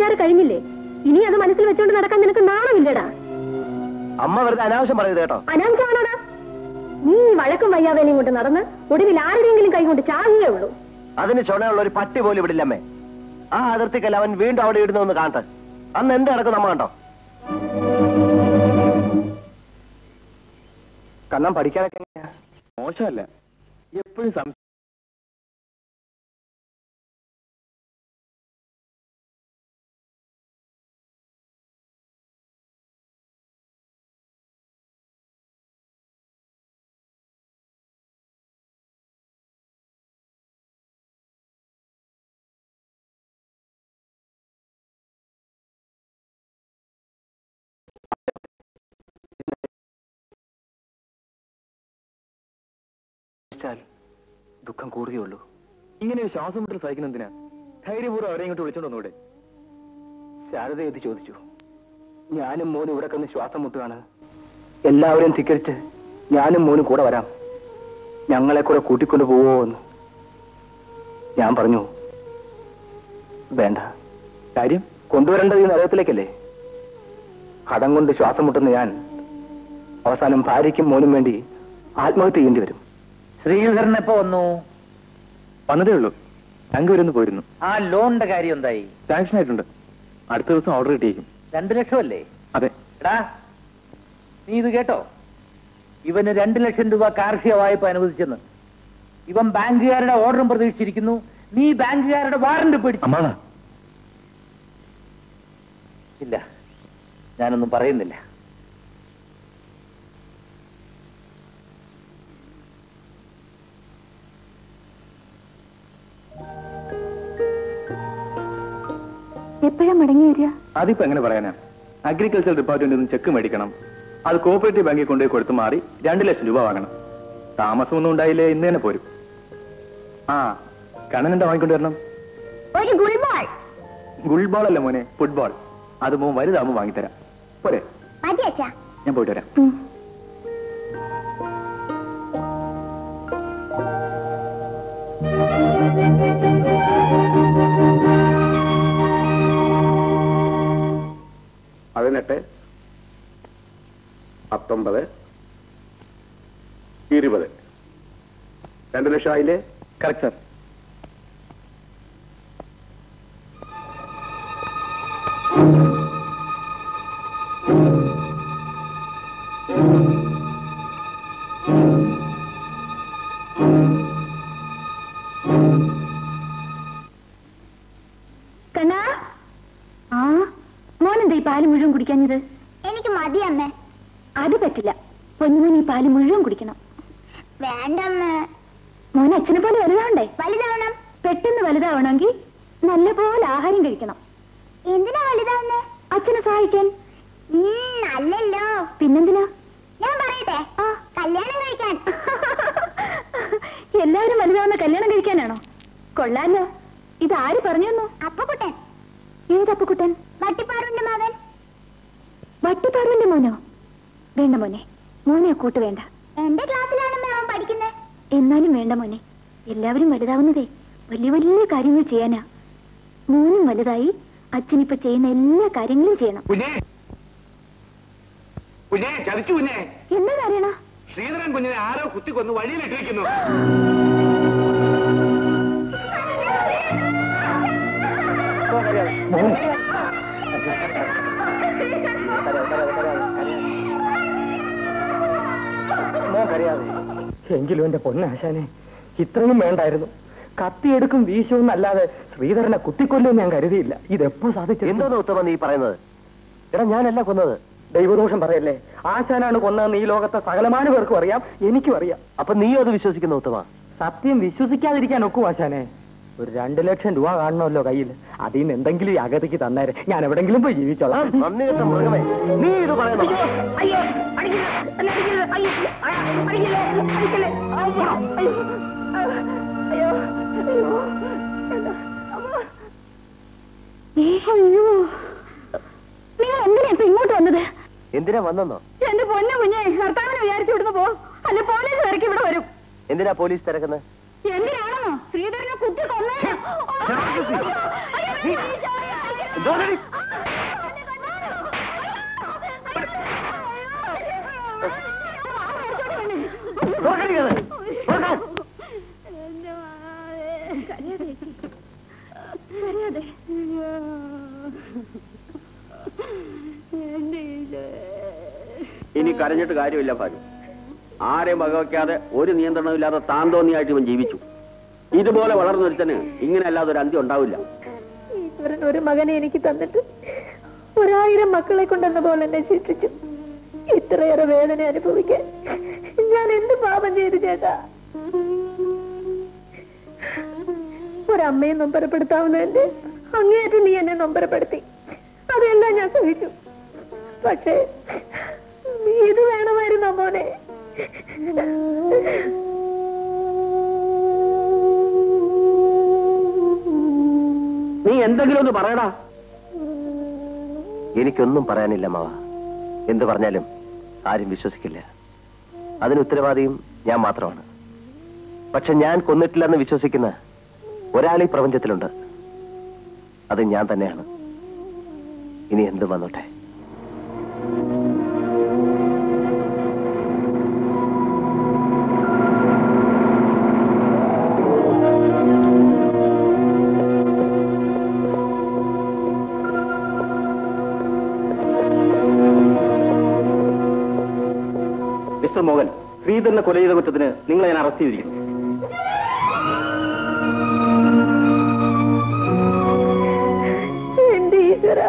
തകരാറ് കഴിഞ്ഞില്ലേ ഇനി അത് മനസ്സിൽ വെച്ചുകൊണ്ട് നടക്കാൻ നിനക്ക് നാണമില്ലടാ അമ്മ വെറുതെ അനാവശ്യം പറയരുത് കേട്ടോ അനാവശ്യമാണോടാ നീ ഈ വഴക്കും വയ്യാവേലയും കൊണ്ട് നടന്ന് ഒടുവിൽ ആരുടെയെങ്കിലും കൈ കൊണ്ട് ചാകുകയേ ഉള്ളൂ അതിന് ചുണയുള്ള ഒരു പട്ടി പോലും ഇവിടില്ലമ്മേ ആ അതിർത്തിക്കല്ല അവൻ വീണ്ടും അവിടെ ഇടുന്നൊന്ന് കാണട്ടെ അന്ന് എന്ത് നടക്കും നമ്മ കണ്ടോ കണ്ണം പഠിക്കാനൊക്കെ എങ്ങനെയാ മോശമല്ല എപ്പോഴും സം ാൽ ദുഃഖം കൂടുകയുള്ളൂ ഇങ്ങനെ ഒരു ശ്വാസം മുട്ടൽ സഹിക്കുന്നതിനാ ധൈര്യപൂർവ്വം അവരെ ഇങ്ങോട്ട് വിളിച്ചോണ്ട് വന്നൂടെ ശാരദ എത്തി ചോദിച്ചു ഞാനും മോനും ഇവിടെ കിടന്ന് ശ്വാസം മുട്ടുകയാണ് എല്ലാവരും ധിക്കരിച്ച് ഞാനും മോനും കൂടെ വരാം ഞങ്ങളെ കൂടെ കൂട്ടിക്കൊണ്ടു പോവോ എന്ന് ഞാൻ പറഞ്ഞു വേണ്ട കാര്യം കൊണ്ടുവരേണ്ടത് ഈ നരകത്തിലേക്കല്ലേ കടം കൊണ്ട് ശ്വാസം മുട്ടുന്ന ഞാൻ അവസാനം ഭാര്യയ്ക്കും മോനും വേണ്ടി ആത്മഹത്യ ചെയ്യേണ്ടി വരും ശ്രീധരൻ എപ്പോ വന്നു വന്നതേ ഉള്ളൂ ബാങ്ക് വരെ ഒന്ന് പോയിരുന്നു ആ ലോണിന്റെ കാര്യം എന്തായി സാങ്ഷൻ ആയിട്ടുണ്ട് അടുത്ത ദിവസം ഓർഡർ കിട്ടിയേക്കും രണ്ടു ലക്ഷമല്ലേ അതെ എടാ നീ ഇത് കേട്ടോ ഇവന് രണ്ടു ലക്ഷം രൂപ കാർഷിക വായ്പ അനുവദിച്ചെന്ന് ഇവൻ ബാങ്കുകാരുടെ ഓർഡറും പ്രതീക്ഷിച്ചിരിക്കുന്നു നീ ബാങ്കുകാരുടെ വാറന്റ് പിടിച്ചു അമ്മാണ ഇല്ല ഞാനൊന്നും പറയുന്നില്ല എപ്പോഴാ മടങ്ങി വരിക അതിപ്പോ എങ്ങനെ പറയാനാ അഗ്രികൾച്ചർ ഡിപ്പാർട്ട്മെന്റിൽ നിന്ന് ചെക്ക് മേടിക്കണം അത് കോപ്പറേറ്റീവ് ബാങ്കിൽ കൊണ്ടുപോയി കൊടുത്ത് മാറി രണ്ട് ലക്ഷം രൂപ വാങ്ങണം താമസമൊന്നും ഉണ്ടായില്ലേ ഇന്ന് തന്നെ പോരും ആ കണ്ണൻ എന്താ വാങ്ങിക്കൊണ്ട് വരണം ഒരു ഗുൾബോൾ ഗുൾബോൾ അല്ല മോനെ ഫുട്ബോൾ അത് മോൻ വലുതാകുമ്പോൾ വാങ്ങിത്തരാം പോരെ മതി അച്ഛാ ഞാൻ പോയിട്ട് വരാം പതിനെട്ട് പത്തൊമ്പത് ഇരുപത് രണ്ട് ലക്ഷം ആയില്ലേ കറക്റ്റ് സാർ കണ്ണാ ആ മോനെന്താ ഈ പാല് മുഴുവൻ കുടിക്കാഞ്ഞത് എനിക്ക് മതി അമ്മേ അത് പറ്റില്ല പൊന്നുമോൻ ഈ പാല് മുഴുവൻ കുടിക്കണം വേണ്ടമ്മ മോൻ അച്ഛനെ പോലെ വലുതാവണ്ടേ വലുതാവണം പെട്ടെന്ന് വലുതാവണമെങ്കിൽ നല്ലപോലെ ആഹാരം കഴിക്കണം എന്തിനാ വലുതാവുന്നേ അച്ഛനെ സഹായിക്കാൻ അല്ലല്ലോ പിന്നെന്തിനാ ഞാൻ പറയട്ടെ കല്യാണം കഴിക്കാൻ എല്ലാവരും വലുതാവുന്ന കല്യാണം കഴിക്കാനാണോ കൊള്ളാലോ ഇത് ആര് പറഞ്ഞു അപ്പക്കുട്ടൻ ഏതപ്പക്കുട്ടൻ വട്ടിപ്പാറുവിന്റെ മകൻ വട്ടിപ്പാറുവിന്റെ മോനോ വേണ്ട മോനെ മോനെ കൂട്ട് വേണ്ട എന്റെ ക്ലാസ്സിലാണ് അവൻ പഠിക്കുന്നത് എന്നാലും വേണ്ട മോനെ എല്ലാവരും വലുതാവുന്നതേ വലിയ വലിയ കാര്യങ്ങൾ ചെയ്യാനാ മോനും വലുതായി അച്ഛനിപ്പോ ചെയ്യുന്ന എല്ലാ കാര്യങ്ങളും ചെയ്യണം കുഞ്ഞേ കുഞ്ഞേ ചതിച്ചു കുഞ്ഞേ എന്താ കാര്യണ ശ്രീധരൻ കുഞ്ഞിനെ ആരോ കുത്തിക്കൊന്ന് വഴിയിലിട്ടിരിക്കുന്നു മോൻ കരയാതെ എങ്കിലും എന്റെ പൊന്നാശാനെ ഇത്രയും വേണ്ടായിരുന്നു കത്തിയെടുക്കും വീശുമെന്നല്ലാതെ ശ്രീധരനെ കുത്തിക്കൊല്ലുമെന്ന് ഞാൻ കരുതിയില്ല ഇതെപ്പോ സാധിച്ചു എന്തോന്ന് ഉത്തമ നീ പറയുന്നത് എടാ ഞാനല്ല കൊന്നത് ദൈവദോഷം പറയല്ലേ ആശാനാണ് കൊന്നതെന്ന് ഈ ലോകത്തെ സകലമാന പേർക്കും അറിയാം എനിക്കും അറിയാം അപ്പൊ നീ അത് വിശ്വസിക്കുന്ന ഉത്തമ സത്യം വിശ്വസിക്കാതിരിക്കാൻ ഒക്കും ആശാനെ ഒരു രണ്ടു ലക്ഷം രൂപ കാണണമല്ലോ കയ്യിൽ അതിൽ നിന്ന് എന്തെങ്കിലും ഈ അകത്തേക്ക് തന്നേരെ ഞാൻ എവിടെങ്കിലും പോയി ജീവിച്ചോളാം നന്ദി കെട്ട മൃഗമേ നീ ഇത് പറയുന്നു അയ്യോ നിങ്ങൾ എന്തിനാ ഇപ്പൊ ഇങ്ങോട്ട് വന്നത് എന്തിനാ വന്നെന്നോ എന്റെ പൊന്നു കുഞ്ഞെ ഭർത്താവിനെ വിചാരിച്ചു വിടുന്ന പോ അല്ല പോലീസ് ഇറക്കി ഇവിടെ വരും എന്തിനാ പോലീസ് തിരക്കുന്നത് എന്തിനാണെന്നോ ശ്രീധരനെ കുത്തി കൊന്നേ ഇനി കരഞ്ഞിട്ട് കാര്യമില്ല ഭാനു ആരെയും വകവയ്ക്കാതെ ഒരു നിയന്ത്രണമില്ലാതെ താൻ തോന്നിയായിട്ട് ഇവൻ ജീവിച്ചു ഇതുപോലെ വളർന്നൊരുത്തന് ഇങ്ങനെ അല്ലാതെ ഒരു അന്ത്യം ഉണ്ടാവില്ല ഈശ്വരൻ ഒരു മകനെ എനിക്ക് തന്നിട്ട് ഒരായിരം മക്കളെ കൊണ്ടെന്ന പോലെ എന്നെ ശിക്ഷിച്ചു ഇത്രയേറെ വേദന അനുഭവിക്കാൻ ഞാൻ എന്ത് പാപം ചെയ്തു ചേട്ടാ ഒരമ്മയെ നൊമ്പരപ്പെടുത്താവുന്നതിന്റെ അങ്ങേയറ്റം നീ എന്നെ നൊമ്പരപ്പെടുത്തി അതെല്ലാം ഞാൻ സഹിച്ചു പക്ഷേ നീ ഇത് വേണമായിരുന്നു മോനെ നീ എന്തെങ്കിലും ഒന്ന് പറയടാ എനിക്കൊന്നും പറയാനില്ല മാവ എന്ത് പറഞ്ഞാലും ആരും വിശ്വസിക്കില്ല അതിന് ഉത്തരവാദിയും ഞാൻ മാത്രമാണ് പക്ഷെ ഞാൻ കൊന്നിട്ടില്ലെന്ന് വിശ്വസിക്കുന്ന ഒരാൾ ഈ പ്രപഞ്ചത്തിലുണ്ട് അത് ഞാൻ തന്നെയാണ് ഇനി എന്ത് വന്നോട്ടെ മിസ്റ്റർ മോഹൻ ശ്രീധരനെ കൊല ചെയ്ത കുറ്റത്തിന് നിങ്ങളെ ഞാൻ അറസ്റ്റ് ചെയ്തിരിക്കുന്നു എന്റെ ഈശ്വര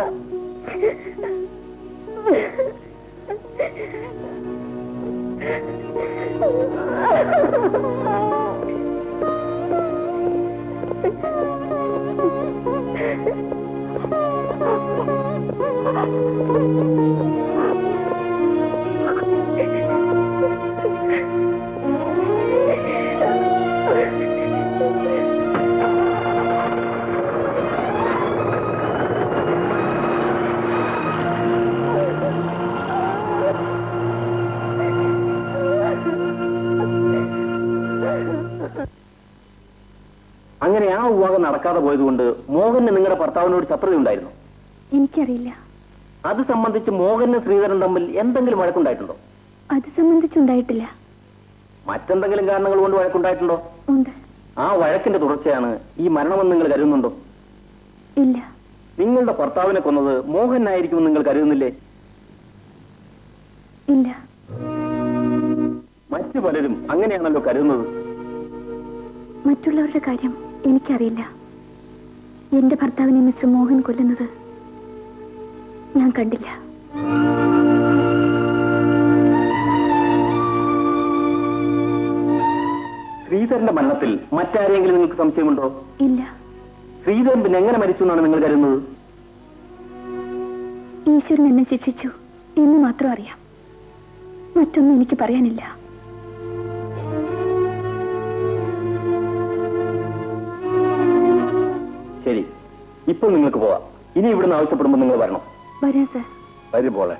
അങ്ങനെ ആ വിവാഹം നടക്കാതെ പോയതുകൊണ്ട് മോഹന് നിങ്ങളുടെ ഭർത്താവിനോട് ശത്രുത ഉണ്ടായിരുന്നു എനിക്കറിയില്ല അത് സംബന്ധിച്ച് മോഹനും ശ്രീധരൻ തമ്മിൽ എന്തെങ്കിലും വഴക്കുണ്ടായിട്ടുണ്ടോ അത് സംബന്ധിച്ചുണ്ടായിട്ടില്ല മറ്റെന്തെങ്കിലും കാരണങ്ങൾ കൊണ്ട് വഴക്കുണ്ടായിട്ടുണ്ടോ ഉണ്ട് ആ വഴക്കിന്റെ തുടർച്ചയാണ് ഈ മരണമെന്ന് നിങ്ങൾ കരുതുന്നുണ്ടോ ഇല്ല നിങ്ങളുടെ ഭർത്താവിനെ കൊന്നത് മോഹനായിരിക്കുമെന്ന് നിങ്ങൾ കരുതുന്നില്ലേ ഇല്ല മറ്റു പലരും അങ്ങനെയാണല്ലോ കരുതുന്നത് മറ്റുള്ളവരുടെ കാര്യം എനിക്കറിയില്ല എന്റെ ഭർത്താവിനെ മിസ്റ്റർ മോഹൻ കൊല്ലുന്നത് ഞാൻ കണ്ടില്ല ശ്രീധരന്റെ മരണത്തിൽ മറ്റാരെങ്കിലും നിങ്ങൾക്ക് സംശയമുണ്ടോ ഇല്ല ശ്രീധരൻ പിന്നെ എങ്ങനെ മരിച്ചു എന്നാണ് നിങ്ങൾ കരുതുന്നത് ഈശ്വരൻ എന്നെ ശിക്ഷിച്ചു എന്ന് മാത്രം അറിയാം മറ്റൊന്നും എനിക്ക് പറയാനില്ല ശരി ഇപ്പൊ നിങ്ങൾക്ക് പോവാം ഇനി ഇവിടുന്ന് ആവശ്യപ്പെടുമ്പോൾ നിങ്ങൾ വരണം വരാം സർ വരും പോലെ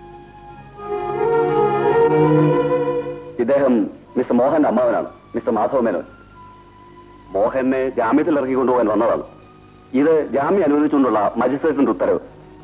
ഇദ്ദേഹം മിസ്റ്റർ മോഹന്റെ അമ്മാവനാണ് മിസ്റ്റർ മാധവ മേനോൻ മോഹനെ ജാമ്യത്തിൽ ഇറക്കി കൊണ്ടുപോകാൻ വന്നതാണ് ഇത് ജാമ്യം അനുവദിച്ചുകൊണ്ടുള്ള മജിസ്ട്രേറ്റിന്റെ ഉത്തരവ്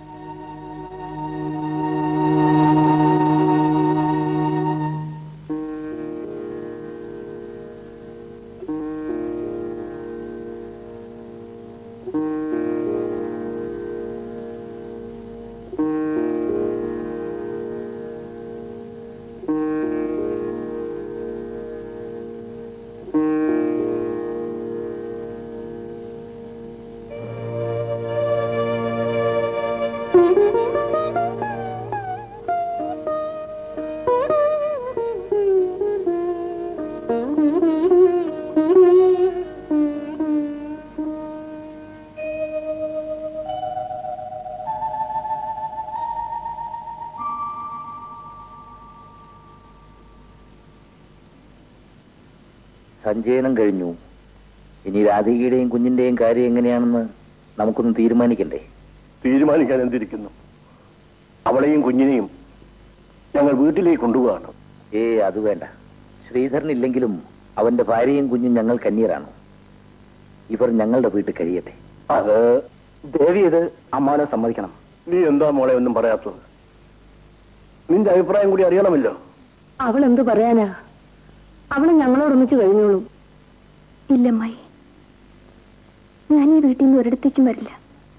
സഞ്ചയനം കഴിഞ്ഞു ഇനി രാധികയുടെയും കുഞ്ഞിന്റെയും കാര്യം എങ്ങനെയാണെന്ന് നമുക്കൊന്ന് തീരുമാനിക്കണ്ടേ തീരുമാനിക്കാൻ എന്തിരിക്കുന്നു അവളെയും കുഞ്ഞിനെയും ഞങ്ങൾ വീട്ടിലേക്ക് കൊണ്ടുപോകാണ് ഏ അത് വേണ്ട ശ്രീധരൻ ഇല്ലെങ്കിലും അവന്റെ ഭാര്യയും കുഞ്ഞും ഞങ്ങൾ കണ്ണീരാണ് ഇവർ ഞങ്ങളുടെ വീട്ടിൽ കഴിയട്ടെ അത് ദേവി ഇത് അമ്മാവനെ സമ്മതിക്കണം നീ എന്താ മോളെ ഒന്നും പറയാത്തത് നിന്റെ അഭിപ്രായം കൂടി അറിയണമല്ലോ അവൾ എന്തു പറയാനാ അവള് ഞങ്ങളോടൊന്നിച്ച് കഴിഞ്ഞോളൂ ഇല്ലമ്മായി ഞാൻ ഈ വീട്ടിൽ നിന്ന് ഒരിടത്തേക്കും വരില്ല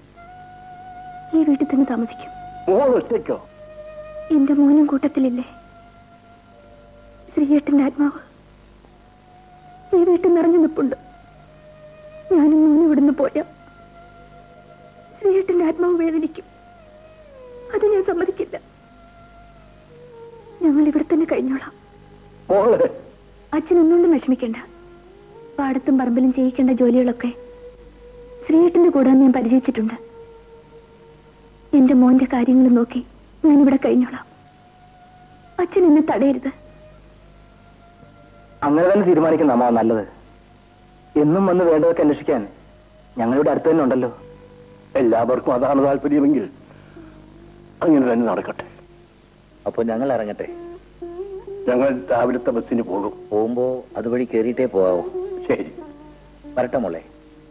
ഈ വീട്ടിൽ തന്നെ താമസിക്കും മോൾ ഒറ്റയ്ക്കോ എന്റെ മോനും കൂട്ടത്തിലില്ലേ ശ്രീയേട്ടന്റെ ആത്മാവ് ഈ വീട്ടിൽ നിറഞ്ഞു നിൽപ്പുണ്ട് ഞാനും മോനും ഇവിടുന്ന് പോരാ ശ്രീയേട്ടന്റെ ആത്മാവ് വേദനിക്കും അത് ഞാൻ സമ്മതിക്കില്ല ഞങ്ങൾ ഇവിടെ തന്നെ കഴിഞ്ഞോളാം മോളെ അച്ഛൻ ഒന്നുകൊണ്ടും വിഷമിക്കണ്ട പാടത്തും പറമ്പിലും ചെയ്യിക്കേണ്ട ജോലികളൊക്കെ ശ്രീയേട്ടന്റെ കൂടെ ഞാൻ പരിചയിച്ചിട്ടുണ്ട് എന്റെ മോന്റെ കാര്യങ്ങൾ നോക്കി ഞാൻ ഇവിടെ കഴിഞ്ഞോളാം അച്ഛൻ എന്നെ തടയരുത് അങ്ങനെ തന്നെ തീരുമാനിക്കുന്ന അമ്മാവൻ നല്ലത് എന്നും വന്ന് വേണ്ടതൊക്കെ അന്വേഷിക്കാൻ ഞങ്ങളുടെ അടുത്ത് തന്നെ ഉണ്ടല്ലോ എല്ലാവർക്കും അതാണ് താല്പര്യമെങ്കിൽ അങ്ങനെ തന്നെ നടക്കട്ടെ അപ്പൊ ഞങ്ങൾ ഇറങ്ങട്ടെ ഞങ്ങൾ രാവിലത്തെ ബസ്സിന് പോകും പോകുമ്പോ അതുവഴി കയറിയിട്ടേ പോകാവൂ ശരി വരട്ടെ മോളെ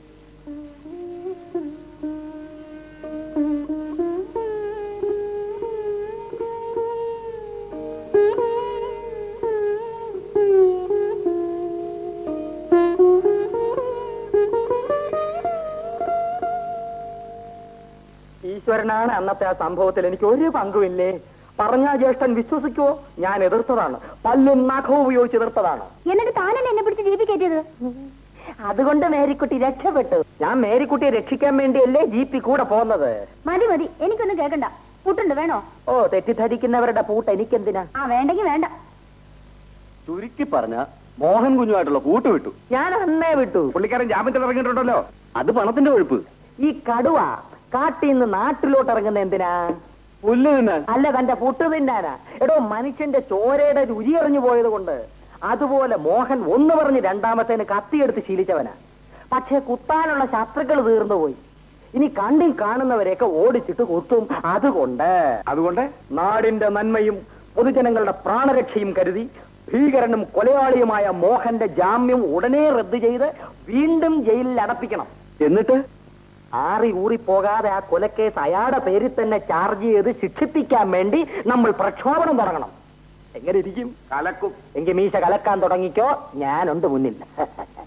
ഈശ്വരനാണ് അന്നത്തെ ആ സംഭവത്തിൽ എനിക്ക് ഒരു പങ്കുമില്ലേ പറഞ്ഞ ജ്യേഷ്ഠൻ വിശ്വസിക്കുവോ ഞാൻ എതിർത്തതാണ് പല്ലും നഖവും ഉപയോഗിച്ച് എതിർത്തതാണ് എന്നിട്ട് താനല്ലേ എന്നെ പിടിച്ച് ജീപ്പി കയറ്റിയത് അതുകൊണ്ട് മേരിക്കുട്ടി രക്ഷപ്പെട്ടു ഞാൻ മേരിക്കുട്ടിയെ രക്ഷിക്കാൻ വേണ്ടിയല്ലേ ജീപ്പി കൂടെ പോകുന്നത് മതി മതി എനിക്കൊന്നും കേൾക്കണ്ട പുട്ടുണ്ട് വേണോ ഓ തെറ്റിദ്ധരിക്കുന്നവരുടെ പൂട്ട് എനിക്കെന്തിനാ ആ വേണ്ടെങ്കിൽ വേണ്ട ചുരുക്കി പറഞ്ഞ മോഹൻ കുഞ്ഞുമായിട്ടുള്ള കൂട്ടുവിട്ടു ഞാൻ അന്നേ വിട്ടു പുള്ളിക്കാരൻ ജാമ്യത്തിൽ ഇറങ്ങിയിട്ടുണ്ടല്ലോ അത് പണത്തിന്റെ ഒഴുപ്പ് ഈ കടുവ കാട്ടിൽ നിന്ന് നാട്ടിലോട്ട് ഇറങ്ങുന്ന എന്തിനാ പുല്ല് തിന്നാൻ അല്ല തന്റെ പുട്ട് തിന്നാനാ എടോ മനുഷ്യന്റെ ചോരയുടെ രുചി അറിഞ്ഞു പോയത് കൊണ്ട് അതുപോലെ മോഹൻ ഒന്ന് പറഞ്ഞ് രണ്ടാമത്തേന് കത്തിയെടുത്ത് ശീലിച്ചവനാ പക്ഷെ കുത്താനുള്ള ശത്രുക്കൾ തീർന്നു പോയി ഇനി കണ്ടിൽ കാണുന്നവരെയൊക്കെ ഓടിച്ചിട്ട് കുത്തും അതുകൊണ്ട് അതുകൊണ്ട് നാടിന്റെ നന്മയും പൊതുജനങ്ങളുടെ പ്രാണരക്ഷയും കരുതി ഭീകരനും കൊലയാളിയുമായ മോഹന്റെ ജാമ്യം ഉടനെ റദ്ദു ചെയ്ത് വീണ്ടും ജയിലിൽ അടപ്പിക്കണം എന്നിട്ട് ആറി ഊറി പോകാതെ ആ കൊലക്കേസ് അയാളുടെ പേരിൽ തന്നെ ചാർജ് ചെയ്ത് ശിക്ഷിപ്പിക്കാൻ വേണ്ടി നമ്മൾ പ്രക്ഷോഭണം തുടങ്ങണം എങ്ങനെ ഇരിക്കും കലക്കും എങ്കിൽ മീശ കലക്കാൻ തുടങ്ങിക്കോ ഞാനുണ്ട് മുന്നിൽ